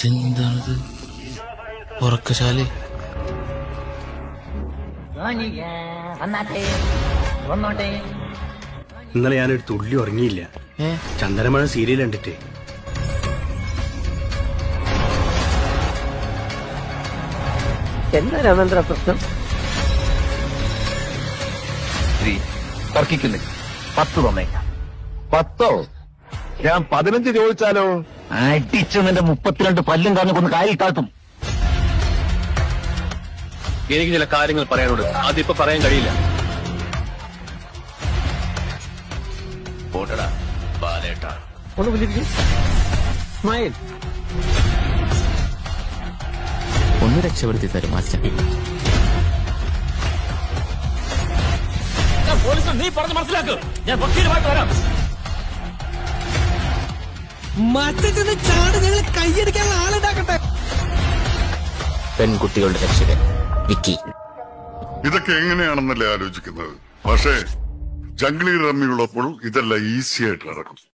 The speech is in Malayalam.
ഇതെന്താണിത് ഉറക്കശാല വന്നാട്ടെ വന്നോട്ടെ ഇന്നലെ ഞാനൊരു തുള്ളി ഉറങ്ങിയില്ല ഏ ചന്ദനമഴ സീരിയൽ കണ്ടിട്ട് എന്താ രാമേന്ദ്ര പ്രശ്നം ശ്രീ തർക്കിക്കുന്നില്ല പത്ത് തന്നേക്കാം പത്തോ ഞാൻ പതിനഞ്ച് ചോദിച്ചാലോ അടിച്ചു നിന്റെ മുപ്പത്തിരണ്ട് പല്ലും കാഞ്ഞു കൊന്ന് കാലിൽ താഴ്ത്തും എനിക്ക് ചില കാര്യങ്ങൾ പറയാനുണ്ട് അതിപ്പോ പറയാൻ കഴിയില്ല പോട്ടടാ ബാലേട്ടാ ഒന്ന് വിളിപ്പിക്കും സ്മൈൽ ഒന്ന് രക്ഷപ്പെടുത്തി തരും മാസ്റ്റർ നീ പറഞ്ഞ് മനസ്സിലാക്ക് ഞാൻ വക്കീലുമായിട്ട് വരാം മറ്റേ ചാട് ഞങ്ങൾ കൈയടിക്കാനുള്ള ആളുണ്ടാക്കട്ടെ പെൺകുട്ടികളുടെ രക്ഷകൻ വിക്കി ഇതൊക്കെ എങ്ങനെയാണെന്നല്ലേ ആലോചിക്കുന്നത് പക്ഷേ ജംഗ്ലി റമ്മിയുള്ളപ്പോൾ ഇതെല്ലാം ഈസി ആയിട്ട് നടക്കും